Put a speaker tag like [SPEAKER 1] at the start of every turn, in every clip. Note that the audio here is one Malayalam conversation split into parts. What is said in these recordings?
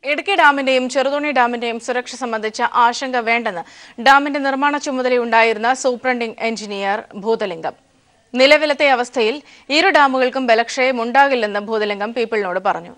[SPEAKER 1] ഇടുക്കി ഡാമിന്റെയും ചെറുതോണി ഡാമിന്റെയും സുരക്ഷ സംബന്ധിച്ച ആശങ്ക വേണ്ടെന്ന് ഡാമിന്റെ നിർമ്മാണ ചുമതലയുണ്ടായിരുന്ന സൂപ്രണ്ടിംഗ് എഞ്ചിനീയർ ഭൂതലിംഗം നിലവിലത്തെ അവസ്ഥയിൽ ഇരു ഡാമുകൾക്കും ബലക്ഷയം ഉണ്ടാകില്ലെന്ന് ഭൂതലിംഗം പീപ്പിളിനോട് പറഞ്ഞു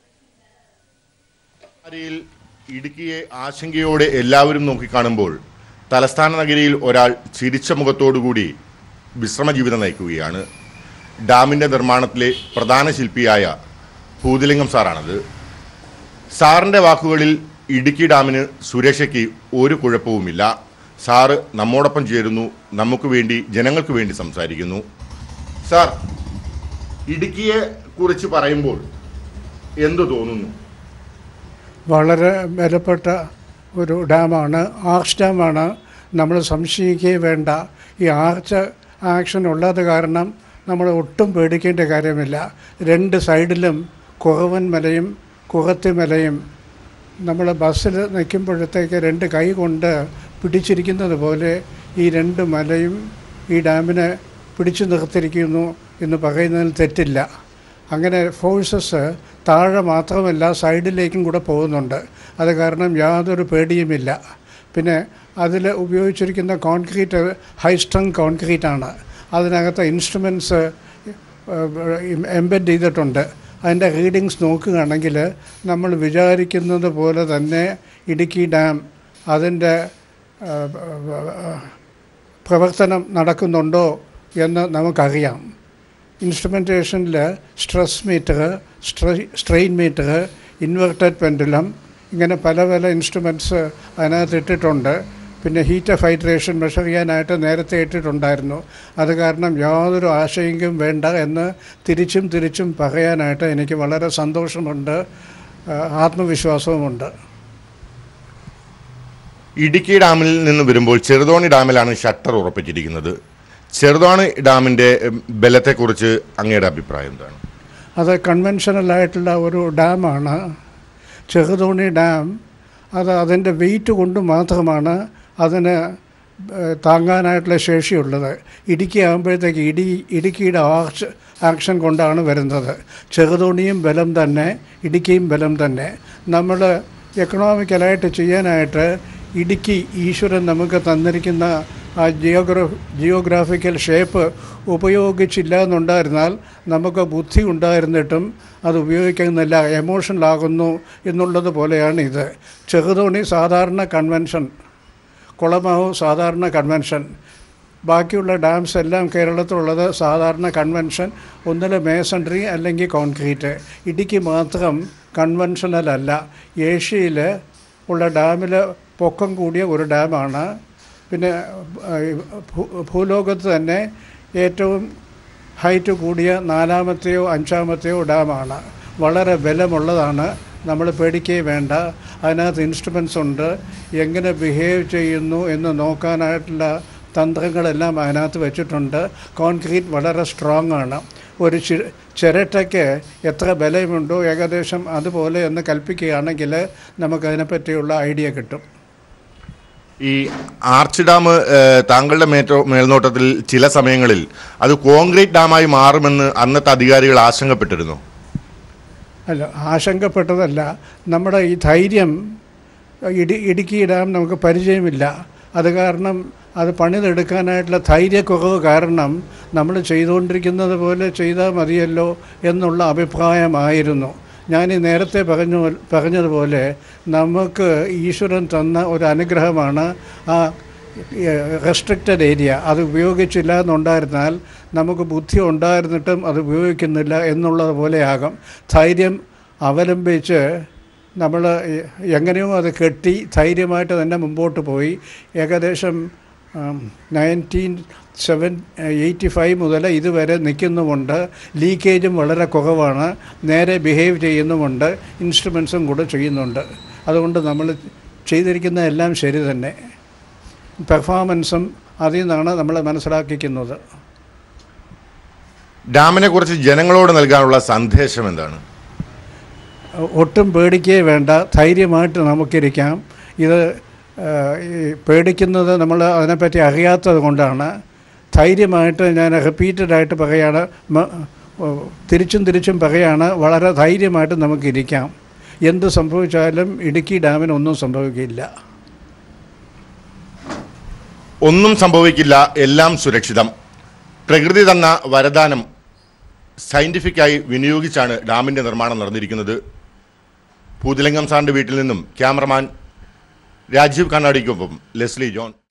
[SPEAKER 2] ാരിയിൽ ഇടുക്കിയെ ആശങ്കയോടെ എല്ലാവരും നോക്കിക്കാണുമ്പോൾ തലസ്ഥാന നഗരിയിൽ ഒരാൾ ചിരിച്ച മുഖത്തോടുകൂടി വിശ്രമജീവിതം നയിക്കുകയാണ് ഡാമിൻ്റെ നിർമ്മാണത്തിലെ പ്രധാന ശില്പിയായ ഭൂതിലിംഗം സാറാണത് സാറിൻ്റെ വാക്കുകളിൽ ഇടുക്കി ഡാമിന് സുരക്ഷയ്ക്ക് ഒരു കുഴപ്പവുമില്ല സാറ് നമ്മോടൊപ്പം ചേരുന്നു നമുക്ക് വേണ്ടി ജനങ്ങൾക്ക് വേണ്ടി സംസാരിക്കുന്നു സാർ ഇടുക്കിയെ കുറിച്ച് പറയുമ്പോൾ എന്തു തോന്നുന്നു
[SPEAKER 3] വളരെ വിലപ്പെട്ട ഒരു ഡാമാണ് ആർച്ച് ഡാമാണ് നമ്മൾ സംശയിക്കുകയേ വേണ്ട ഈ ആർച്ച് ആക്ഷൻ ഉള്ളത് കാരണം നമ്മൾ ഒട്ടും പേടിക്കേണ്ട കാര്യമില്ല രണ്ട് സൈഡിലും കുറവൻ മലയും കുറത്തി മലയും നമ്മൾ ബസ്സിൽ നിൽക്കുമ്പോഴത്തേക്ക് രണ്ട് കൈ കൊണ്ട് പിടിച്ചിരിക്കുന്നത് പോലെ ഈ രണ്ട് മലയും ഈ ഡാമിനെ പിടിച്ചു നിർത്തിയിരിക്കുന്നു എന്ന് പറയുന്നതിൽ തെറ്റില്ല അങ്ങനെ ഫോഴ്സസ് താഴെ മാത്രമല്ല സൈഡിലേക്കും കൂടെ പോകുന്നുണ്ട് അത് കാരണം യാതൊരു പേടിയുമില്ല പിന്നെ അതിൽ ഉപയോഗിച്ചിരിക്കുന്ന കോൺക്രീറ്റ് ഹൈ സ്ട്രെങ് കോൺക്രീറ്റ് ആണ് അതിനകത്ത് ഇൻസ്ട്രുമെൻറ്റ്സ് എംബെഡ് ചെയ്തിട്ടുണ്ട് അതിൻ്റെ റീഡിങ്സ് നോക്കുകയാണെങ്കിൽ നമ്മൾ വിചാരിക്കുന്നത് പോലെ തന്നെ ഇടുക്കി ഡാം അതിൻ്റെ പ്രവർത്തനം നടക്കുന്നുണ്ടോ എന്ന് നമുക്കറിയാം ഇൻസ്ട്രുമെൻറ്റേഷനിൽ stress meter strain meter inverted pendulum ഇങ്ങനെ പല പല ഇൻസ്ട്രുമെൻറ്റ്സ് അതിനകത്ത് ഇട്ടിട്ടുണ്ട് പിന്നെ ഹീറ്റ് ഓഫ് ഹൈഡ്രേഷൻ മെഷർ ചെയ്യാനായിട്ട് നേരത്തെ ഇട്ടിട്ടുണ്ടായിരുന്നു അത് കാരണം യാതൊരു ആശങ്കയും വേണ്ട എന്ന് തിരിച്ചും തിരിച്ചും പറയാനായിട്ട് എനിക്ക് വളരെ സന്തോഷമുണ്ട് ആ, ആത്മവിശ്വാസവുമുണ്ട്
[SPEAKER 2] ഇടുക്കി ഡാമിൽ നിന്ന് വരുമ്പോൾ ചെറുതോണി ഡാമിലാണ് ഷട്ടർ ഉറപ്പിച്ചിരിക്കുന്നത് ചെറുതോണി ഡാമിന്റെ ഉം, ബലത്തെക്കുറിച്ച് അങ്ങയുടെ അഭിപ്രായം എന്താണ്
[SPEAKER 3] അത് കൺവെൻഷനലായിട്ടുള്ള ഒരു ഡാമാണ് ചെറുതോണി ഡാം അത് അതിൻ്റെ വെയിറ്റ് കൊണ്ട് മാത്രമാണ് അതിന് ഏഹ്, താങ്ങാനായിട്ടുള്ള ശേഷിയുള്ളത് ഇടുക്കി ആകുമ്പോഴത്തേക്ക് ഇടി ഇടുക്കിയുടെ ആർച്ച് ആക്ഷൻ കൊണ്ടാണ് വരുന്നത് ചെറുതോണിയും ബലം തന്നെ ഇടുക്കിയും ബലം തന്നെ നമ്മൾ എക്കണോമിക്കലായിട്ട് ചെയ്യാനായിട്ട് ഇടുക്കി ഈശ്വരൻ നമുക്ക് തന്നിരിക്കുന്ന ആ ജിയോഗ്ര ജിയോഗ്രാഫിക്കൽ ഷേപ്പ് ഉപയോഗിച്ചില്ല എന്നുണ്ടായിരുന്നാൽ നമുക്ക് ബുദ്ധി ഉണ്ടായിരുന്നിട്ടും അത് ഉപയോഗിക്കുന്നില്ല എമോഷണലാകുന്നു എന്നുള്ളത് പോലെയാണ് ഇത് ചെറുതോണി സാധാരണ കൺവെൻഷൻ കുളമാവ് സാധാരണ കൺവെൻഷൻ ബാക്കിയുള്ള ഡാംസ് എല്ലാം കേരളത്തിലുള്ളത് സാധാരണ കൺവെൻഷൻ ഒന്നിൽ മേസൺട്രി അല്ലെങ്കിൽ കോൺക്രീറ്റ് ഇടുക്കി മാത്രം കൺവെൻഷനൽ അല്ല ഏഷ്യയിൽ ഉള്ള ഡാമിൽ പൊക്കം കൂടിയ ഒരു ഡാമാണ് പിന്നെ ആ, ഈ ഭൂ- ഭൂലോകത്ത് തന്നെ ഏറ്റവും ഹൈറ്റ് കൂടിയ നാലാമത്തെയോ അഞ്ചാമത്തെയോ ഡാമാണ് വളരെ ബലമുള്ളതാണ് നമ്മൾ പേടിക്കേ വേണ്ട അതിനകത്ത് ഇൻസ്ട്രുമെൻസ് ഉണ്ട് എങ്ങനെ ബിഹേവ് ചെയ്യുന്നു എന്ന് നോക്കാനായിട്ടുള്ള തന്ത്രങ്ങളെല്ലാം അതിനകത്ത് വെച്ചിട്ടുണ്ട് കോൺക്രീറ്റ് വളരെ സ്ട്രോങ് ആണ് ഒരു ചി ചിരട്ടയ്ക്ക് എത്ര ബലമുണ്ടോ ഏകദേശം അതുപോലെ എന്ന് കൽപ്പിക്കുകയാണെങ്കിൽ നമുക്കതിനെപ്പറ്റിയുള്ള ഐഡിയ കിട്ടും
[SPEAKER 2] ഈ ആർച്ച് ഡാം ഏഹ്, താങ്കളുടെ മേറ്റോ മേൽനോട്ടത്തിൽ ചില സമയങ്ങളിൽ അത് കോൺക്രീറ്റ് ഡാമായി മാറുമെന്ന് അന്നത്തെ അധികാരികൾ ആശങ്കപ്പെട്ടിരുന്നു
[SPEAKER 3] അല്ല ആശങ്കപ്പെട്ടതല്ല നമ്മുടെ ഈ ധൈര്യം ഇടി ഇടുക്കി ഡാം നമുക്ക് പരിചയമില്ല അത് കാരണം അത് പണിതെടുക്കാനായിട്ടുള്ള ധൈര്യക്കുറവ് കാരണം നമ്മൾ ചെയ്തുകൊണ്ടിരിക്കുന്നത് പോലെ ചെയ്താൽ മതിയല്ലോ എന്നുള്ള അഭിപ്രായമായിരുന്നു ഞാൻ ഈ നേരത്തെ പറഞ്ഞു പറഞ്ഞതുപോലെ നമുക്ക് ഈശ്വരൻ തന്ന ഒരു അനുഗ്രഹമാണ് ആ റെസ്ട്രിക്റ്റഡ് ഏരിയ അത് ഉപയോഗിച്ചില്ല എന്നുണ്ടായിരുന്നാൽ നമുക്ക് ബുദ്ധി ഉണ്ടായിരുന്നിട്ടും അത് ഉപയോഗിക്കുന്നില്ല എന്നുള്ളത് പോലെയാകും ധൈര്യം അവലംബിച്ച് നമ്മൾ എങ്ങനെയോ അത് കെട്ടി ധൈര്യമായിട്ട് തന്നെ മുമ്പോട്ട് പോയി ഏകദേശം നയൻറ്റീൻ സെവൻ എയ്റ്റി ഫൈവ് മുതൽ ഇതുവരെ നിൽക്കുന്നുമുണ്ട് ലീക്കേജും വളരെ കുറവാണ് നേരെ ബിഹേവ് ചെയ്യുന്നുമുണ്ട് ഇൻസ്ട്രുമെൻസും കൂടെ ചെയ്യുന്നുണ്ട് അതുകൊണ്ട് നമ്മൾ ചെയ്തിരിക്കുന്ന എല്ലാം ശരി തന്നെ പെർഫോമൻസും അതിൽ നിന്നാണ് നമ്മൾ മനസ്സിലാക്കിക്കുന്നത്
[SPEAKER 2] ഡാമിനെ കുറിച്ച് ജനങ്ങളോട് നൽകാനുള്ള സന്ദേശം എന്താണ്
[SPEAKER 3] ഒട്ടും പേടിക്കേ വേണ്ട ധൈര്യമായിട്ട് നമുക്കിരിക്കാം ഇത് ആ, ഈ പേടിക്കുന്നത് നമ്മൾ അതിനെപ്പറ്റി അറിയാത്തത് കൊണ്ടാണ് ധൈര്യമായിട്ട് ഞാൻ റിപ്പീറ്റഡായിട്ട് പറയാണ് മ- ഓ, തിരിച്ചും തിരിച്ചും പറയാണ് വളരെ ധൈര്യമായിട്ട് നമുക്കിരിക്കാം എന്ത് സംഭവിച്ചാലും ഇടുക്കി ഡാമിന് ഒന്നും സംഭവിക്കില്ല
[SPEAKER 2] ഒന്നും സംഭവിക്കില്ല എല്ലാം സുരക്ഷിതം പ്രകൃതി തന്ന വരദാനം സയന്റിഫിക്കായി വിനിയോഗിച്ചാണ് ഡാമിന്റെ നിർമ്മാണം നടന്നിരിക്കുന്നത് പൂതിലംഗം സാറിന്റെ വീട്ടിൽ നിന്നും ക്യാമറമാൻ രാജീവ് കണ്ണാടിക്കൊപ്പം ലെസ്ലി ജോൺ